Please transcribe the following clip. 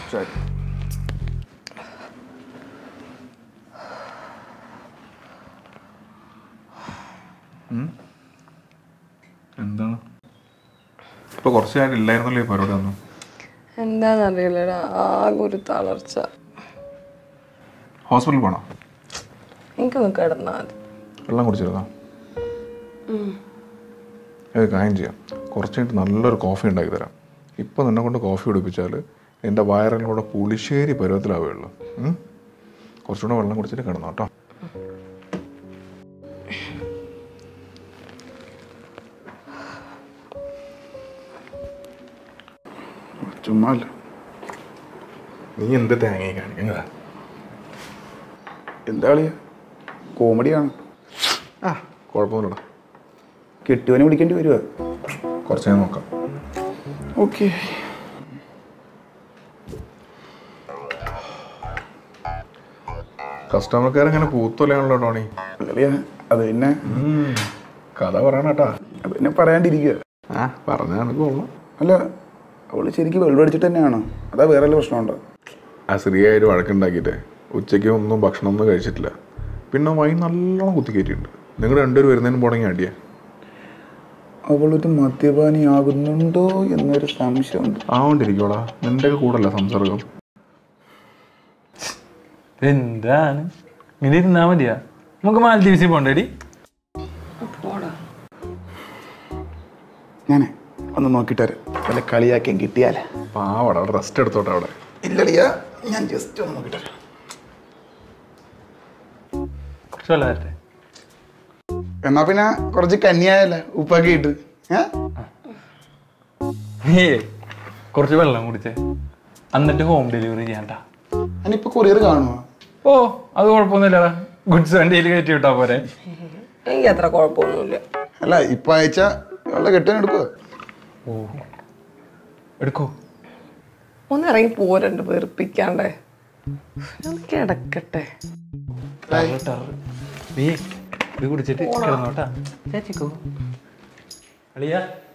ശരി എന്താണ് ഇപ്പൊ കുറച്ച് നേരം ഇല്ലായിരുന്നല്ലോ ഈ പരിപാടി ഒന്നും എന്താന്നറിയില്ലടാ ആകെ ഒരു തളർച്ച ഹോസ്പിറ്റലിൽ പോണോ എനിക്കൊന്ന് കിടന്നാൽ മതി വെള്ളം കുടിച്ചിരുന്നോ ഒരു കാര്യം ചെയ്യാം കുറച്ച് കഴിഞ്ഞിട്ട് നല്ലൊരു കോഫി ഉണ്ടാക്കി തരാം ഇപ്പം നിന്നെ കൊണ്ട് കോഫി കുടിപ്പിച്ചാൽ എൻ്റെ വയറിലൂടെ പുളിശ്ശേരി പരുവത്തിലാവുകയുള്ളൂ ഉം? കുറച്ചുകൂടെ വെള്ളം കുടിച്ചിട്ട് കിടന്നോ കേട്ടോ ചുമ്മാ അല്ല നീ എന്ത് തേങ്ങ കാണിക്കുന്നതാ എന്താ കളിയാ കോമഡിയാണ് ആ കുഴപ്പമൊന്നുമില്ലടാ കെട്ടുവനെ വിളിക്കേണ്ടി വരുവാ കുറച്ച് നേരം നോക്കാം ഓക്കെ കസ്റ്റമർക്കാരങ്ങനെ പൂത്തോലെയാണല്ലോ ടോണി കളിയാ അത് പിന്നെ കഥ പറയണ കേട്ടാ അത് പിന്നെ പറയാണ്ടിരിക്കുക ആ പറഞ്ഞാണ് കൊള്ളാം അല്ല അവള് ശരിക്കും വെള്ളം അടിച്ചിട്ട് തന്നെയാണോ അതാ വേറെ വല്ല പ്രശ്നമുണ്ടോ ആ സ്ത്രീയായിട്ട് വഴക്കുണ്ടാക്കിയിട്ട് ഉച്ചയ്ക്ക് ഒന്നും ഭക്ഷണം ഒന്നും കഴിച്ചിട്ടില്ല പിന്നെ വൈൻ നല്ലോണം കുത്തി കയറ്റിയിട്ടുണ്ട് നിങ്ങൾ രണ്ടുപേരും വരുന്നതിന് പോണെങ്കിൽ അടിയാ അവളൊരു മദ്യപാനിയാകുന്നുണ്ടോ എന്നൊരു സംശയമുണ്ട് ആവണ്ടിരിക്കോടാ നിന്റെ കൂടല്ല സംസർഗം എന്താണ് ഇങ്ങനെ ഇരുന്നാ മതിയാ നമുക്ക് മാലദ്വീപ്സിൽ പോണ്ടേടി പോടാ ഞാനേ ഒന്ന് നോക്കിയിട്ട് വരാം വല്ല കളിയാക്കിയും കിട്ടിയാലേ പാവടാ അവിടെ റെസ്റ്റ് എടുത്തോട്ടെ അവിടെ ഇല്ലടിയാ ഞാൻ ജസ്റ്റ് ഒന്ന് നോക്കിയിട്ട് വരാം കുറച്ച് വെള്ളം തരട്ടെ എന്നാ പിന്നെ കുറച്ച് കന്നിയായല്ലേ ഉപ്പൊക്കെ ഇട്ട് ഏ നീ കുറച്ച് വെള്ളം കുടിച്ചേ എന്നിട്ട് ഹോം ഡെലിവറി ചെയ്യാണ്ടാ ഞാനിപ്പോ കൊറിയർ കാണുമോ ഓ അത് കുഴപ്പമൊന്നുമില്ലടാ ഗുഡ്സ് വണ്ടിയിൽ കയറ്റി വിട്ടാ പോരെ എനിക്ക് അത്ര കുഴപ്പമൊന്നുമില്ല അല്ല ഇപ്പൊ അയച്ച അവളുടെ കെട്ടാൻ എടുക്കുക ഓ എടുക്കോ ഒന്ന് ഇറങ്ങി പോരണ്ട് വെറുപ്പിക്കാണ്ടേ ഒന്ന് കിടക്കട്ടെ ടറ് ടറ്. നീ ഇത് കുടിച്ചിട്ട് കിടന്നോട്ടാ ചേച്ചിക്കോ അളിയാ